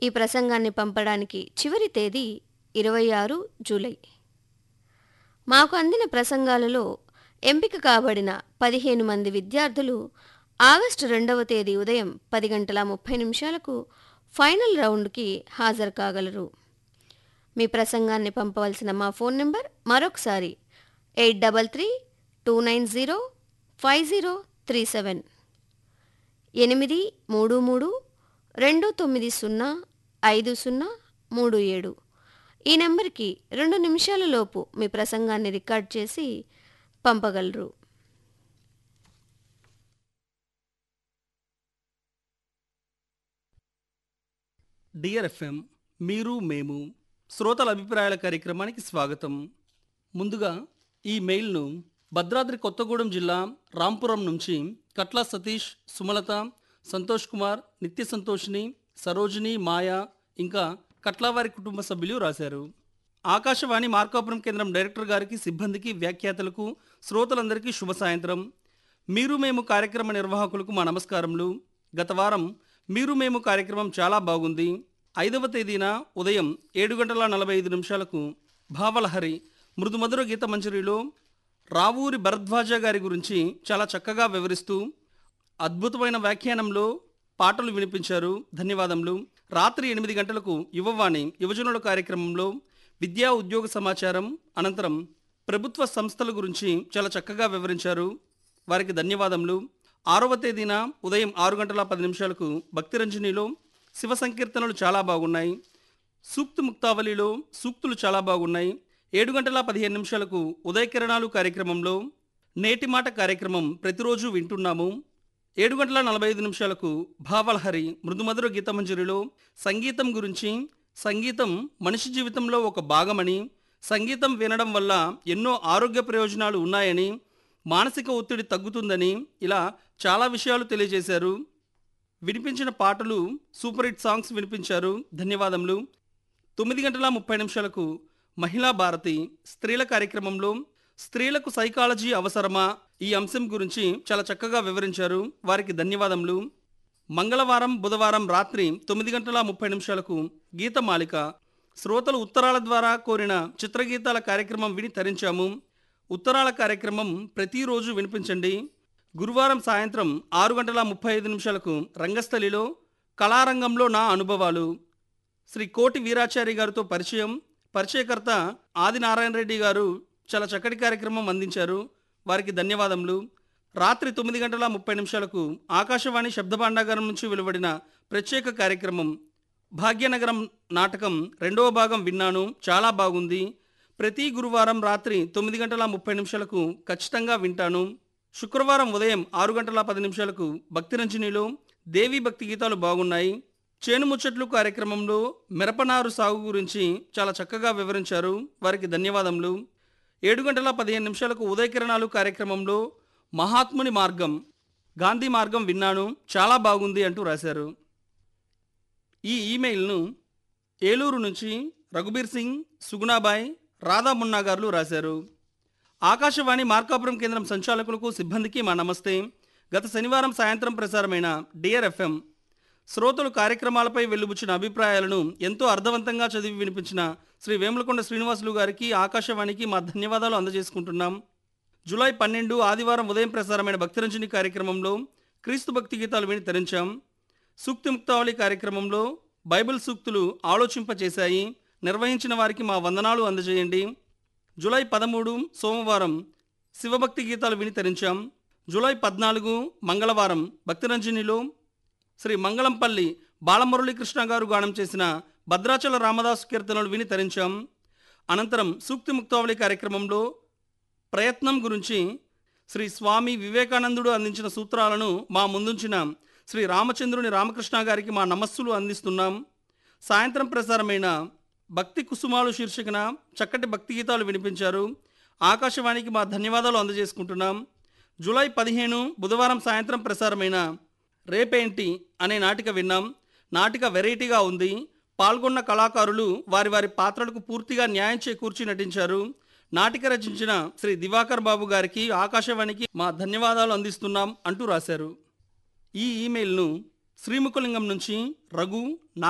ఈ ప్రసంగాన్ని పంపడానికి చివరి తేదీ ఇరవై ఆరు జూలై మాకు అందిన ప్రసంగాలలో ఎంపిక కాబడిన పదిహేను మంది విద్యార్థులు ఆగస్టు రెండవ తేదీ ఉదయం పది గంటల ముప్పై నిమిషాలకు ఫైనల్ రౌండ్కి హాజరు కాగలరు మీ ప్రసంగాన్ని పంపవలసిన మా ఫోన్ నెంబర్ మరొకసారి eight double three two nine zero five zero three seven ఎనిమిది మూడు మూడు రెండు తొమ్మిది సున్నా ఐదు సున్నా మూడు ఏడు ఈ నెంబర్కి రెండు నిమిషాల లోపు మీ ప్రసంగాన్ని రికార్డ్ చేసి పంపగలరు డియర్ ఎఫ్ఎం మీరు మేము శ్రోతల అభిప్రాయాల కార్యక్రమానికి స్వాగతం ముందుగా ఈ మెయిల్ను భద్రాద్రి కొత్తగూడెం జిల్లా రాంపురం నుంచి కట్ల సతీష్ సుమలత సంతోష్ కుమార్ నిత్య సంతోషిని సరోజిని మాయా ఇంకా కట్లవారి కుటుంబ సభ్యులు రాశారు ఆకాశవాణి మార్కాపురం కేంద్రం డైరెక్టర్ గారికి సిబ్బందికి వ్యాఖ్యాతలకు శ్రోతలందరికీ శుభ సాయంత్రం మీరు మేము కార్యక్రమ నిర్వాహకులకు మా నమస్కారములు గత వారం మీరు మేము కార్యక్రమం చాలా బాగుంది ఐదవ తేదీన ఉదయం ఏడు గంటల నలభై ఐదు నిమిషాలకు భావలహరి మృదుమధుర గీత మంజరిలో రావూరి భరద్వాజ గారి గురించి చాలా చక్కగా వివరిస్తూ అద్భుతమైన వ్యాఖ్యానంలో పాటలు వినిపించారు ధన్యవాదములు రాత్రి ఎనిమిది గంటలకు యువవాణి యువజనుల కార్యక్రమంలో విద్యా ఉద్యోగ సమాచారం అనంతరం ప్రభుత్వ సంస్థల గురించి చాలా చక్కగా వివరించారు వారికి ధన్యవాదములు ఆరవ తేదీన ఉదయం ఆరు గంటల పది నిమిషాలకు భక్తిరంజనిలో శివ సంకీర్తనలు చాలా బాగున్నాయి సూక్తి ముక్తావళిలో సూక్తులు చాలా బాగున్నాయి ఏడు గంటల పదిహేను నిమిషాలకు ఉదయ కిరణాలు కార్యక్రమంలో నేటి మాట కార్యక్రమం ప్రతిరోజు వింటున్నాము ఏడు గంటల నలభై ఐదు నిమిషాలకు భావలహరి మృదుమధుర గీతమంజరిలో సంగీతం గురించి సంగీతం మనిషి జీవితంలో ఒక భాగమని సంగీతం వినడం వల్ల ఎన్నో ఆరోగ్య ప్రయోజనాలు ఉన్నాయని మానసిక ఒత్తిడి తగ్గుతుందని ఇలా చాలా విషయాలు తెలియజేశారు వినిపించిన పాటలు సూపర్ హిట్ సాంగ్స్ వినిపించారు ధన్యవాదములు తొమ్మిది గంటల ముప్పై నిమిషాలకు మహిళా భారతి స్త్రీల కార్యక్రమంలో స్త్రీలకు సైకాలజీ అవసరమా ఈ అంశం గురించి చాలా చక్కగా వివరించారు వారికి ధన్యవాదములు మంగళవారం బుధవారం రాత్రి తొమ్మిది గంటల ముప్పై నిమిషాలకు గీతమాలిక శ్రోతలు ఉత్తరాల ద్వారా కోరిన చిత్రగీతాల కార్యక్రమం విని తరించాము ఉత్తరాల కార్యక్రమం ప్రతిరోజు వినిపించండి గురువారం సాయంత్రం ఆరు గంటల ముప్పై ఐదు నిమిషాలకు రంగస్థలిలో కళారంగంలో నా అనుభవాలు శ్రీ కోటి వీరాచారి గారితో పరిచయం పరిచయకర్త ఆది నారాయణ రెడ్డి గారు చాలా చక్కటి కార్యక్రమం అందించారు వారికి ధన్యవాదములు రాత్రి తొమ్మిది గంటల ముప్పై నిమిషాలకు ఆకాశవాణి శబ్దభాండాగారం నుంచి వెలువడిన ప్రత్యేక కార్యక్రమం భాగ్యనగరం నాటకం రెండవ భాగం విన్నాను చాలా బాగుంది ప్రతి గురువారం రాత్రి తొమ్మిది గంటల ముప్పై నిమిషాలకు ఖచ్చితంగా వింటాను శుక్రవారం ఉదయం ఆరు గంటల పది నిమిషాలకు భక్తిరంజనిలో దేవీ భక్తి గీతాలు బాగున్నాయి చేను ముచ్చట్లు కార్యక్రమంలో మిరపనారు సాగు గురించి చాలా చక్కగా వివరించారు వారికి ధన్యవాదములు ఏడు గంటల పదిహేను నిమిషాలకు ఉదయకిరణాలు కార్యక్రమంలో మహాత్ముని మార్గం గాంధీ మార్గం విన్నాను చాలా బాగుంది అంటూ రాశారు ఈ ఈమెయిల్ను ఏలూరు నుంచి రఘుబీర్ సింగ్ సుగుణాబాయ్ రాధా మున్నా గారు రాశారు ఆకాశవాణి మార్కాపురం కేంద్రం సంచాలకులకు సిబ్బందికి మా నమస్తే గత శనివారం సాయంత్రం ప్రసారమైన డియర్ ఎఫ్ఎం శ్రోతలు కార్యక్రమాలపై వెలుబుచ్చిన అభిప్రాయాలను ఎంతో అర్థవంతంగా చదివి వినిపించిన శ్రీ వేములకొండ శ్రీనివాసులు గారికి ఆకాశవాణికి మా ధన్యవాదాలు అందజేసుకుంటున్నాం జూలై పన్నెండు ఆదివారం ఉదయం ప్రసారమైన భక్తిరంజని కార్యక్రమంలో క్రీస్తు భక్తి గీతాలు విని తరించాం సూక్తి ముక్తావళి కార్యక్రమంలో బైబిల్ సూక్తులు ఆలోచింపచేశాయి నిర్వహించిన వారికి మా వందనాలు అందజేయండి జూలై పదమూడు సోమవారం శివభక్తి గీతాలు విని తరించాం జూలై పద్నాలుగు మంగళవారం భక్తిరంజనిలో శ్రీ మంగళంపల్లి బాలమురళీకృష్ణ గారు గానం చేసిన భద్రాచల రామదాసు కీర్తనలు విని తరించాం అనంతరం సూక్తి ముక్తావళి కార్యక్రమంలో ప్రయత్నం గురించి శ్రీ స్వామి వివేకానందుడు అందించిన సూత్రాలను మా ముందుంచిన శ్రీ రామచంద్రుని రామకృష్ణ గారికి మా నమస్సులు అందిస్తున్నాం సాయంత్రం ప్రసారమైన భక్తి కుసుమాలు శీర్షికన చక్కటి భక్తి గీతాలు వినిపించారు ఆకాశవాణికి మా ధన్యవాదాలు అందజేసుకుంటున్నాం జూలై పదిహేను బుధవారం సాయంత్రం ప్రసారమైన రేపేంటి అనే నాటిక విన్నాం నాటిక వెరైటీగా ఉంది పాల్గొన్న కళాకారులు వారి వారి పాత్రలకు పూర్తిగా న్యాయం చేకూర్చి నటించారు నాటిక రచించిన శ్రీ దివాకర్ బాబు గారికి ఆకాశవాణికి మా ధన్యవాదాలు అందిస్తున్నాం అంటూ రాశారు ఈ ఈమెయిల్ను శ్రీముఖలింగం నుంచి రఘు